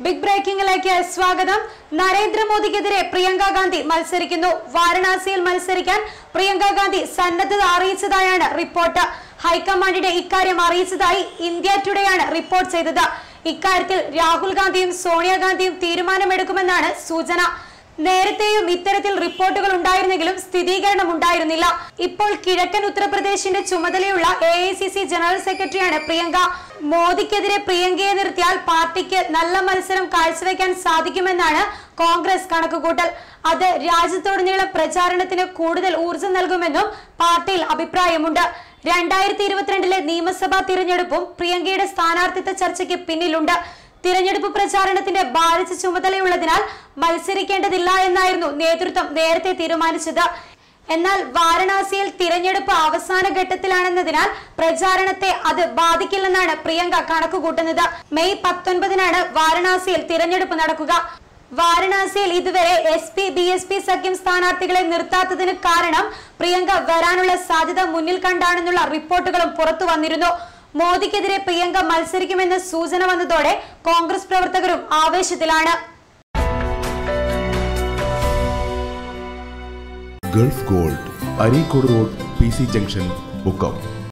big ബ്രേക്കിംഗിലേക്ക് സ്വാഗതം നരേന്ദ്രമോദിക്കെതിരെ പ്രിയങ്ക ഗാന്ധി മത്സരിക്കുന്നു വാരണാസിയിൽ മത്സരിക്കാൻ പ്രിയങ്ക ഗാന്ധി സന്നദ്ധത അറിയിച്ചതായാണ് റിപ്പോർട്ട് ഹൈക്കമാൻഡിനെ ഇക്കാര്യം അറിയിച്ചതായി ഇന്ത്യ ടുഡേയാണ് റിപ്പോർട്ട് ചെയ്തത് ഇക്കാര്യത്തിൽ രാഹുൽ ഗാന്ധിയും സോണിയാഗാന്ധിയും തീരുമാനമെടുക്കുമെന്നാണ് സൂചന നേരത്തെയും ഇത്തരത്തിൽ റിപ്പോർട്ടുകൾ ഉണ്ടായിരുന്നെങ്കിലും സ്ഥിരീകരണം ഉണ്ടായിരുന്നില്ല ഇപ്പോൾ കിഴക്കൻ ഉത്തർപ്രദേശിന്റെ ചുമതലയുള്ള എ ജനറൽ സെക്രട്ടറിയാണ് പ്രിയങ്ക മോദിക്കെതിരെ പ്രിയങ്കയെ നിർത്തിയാൽ പാർട്ടിക്ക് നല്ല മത്സരം കാഴ്ചവെക്കാൻ സാധിക്കുമെന്നാണ് കോൺഗ്രസ് കണക്കുകൂട്ടൽ അത് രാജ്യത്തോടുനീളം പ്രചാരണത്തിന് കൂടുതൽ ഊർജം നൽകുമെന്നും പാർട്ടിയിൽ അഭിപ്രായമുണ്ട് രണ്ടായിരത്തി ഇരുപത്തിരണ്ടിലെ നിയമസഭാ തിരഞ്ഞെടുപ്പും പ്രിയങ്കയുടെ സ്ഥാനാർത്ഥിത്വ ചർച്ചയ്ക്ക് പിന്നിലുണ്ട് തിരഞ്ഞെടുപ്പ് പ്രചാരണത്തിന്റെ ഭാരിച്ച ചുമതലയുള്ളതിനാൽ മത്സരിക്കേണ്ടതില്ല എന്നായിരുന്നു നേതൃത്വം നേരത്തെ തീരുമാനിച്ചത് എന്നാൽ വാരണാസിയിൽ തിരഞ്ഞെടുപ്പ് അവസാന ഘട്ടത്തിലാണെന്നതിനാൽ പ്രചാരണത്തെ അത് ബാധിക്കില്ലെന്നാണ് പ്രിയങ്ക കണക്കുകൂട്ടുന്നത് മെയ് പത്തൊൻപതിനാണ് വാരണാസിയിൽ തിരഞ്ഞെടുപ്പ് നടക്കുക വാരണാസിയിൽ ഇതുവരെ S P B S P സഖ്യം സ്ഥാനാർത്ഥികളെ നിർത്താത്തതിന് കാരണം പ്രിയങ്ക വരാനുള്ള സാധ്യത മുന്നിൽ കണ്ടാണെന്നുള്ള റിപ്പോർട്ടുകളും പുറത്തു വന്നിരുന്നു മോദിക്കെതിരെ പ്രിയങ്ക മത്സരിക്കുമെന്ന സൂചന വന്നതോടെ കോൺഗ്രസ് പ്രവർത്തകരും ആവേശത്തിലാണ് Gulf Gold Areekode road P C junction Mukkam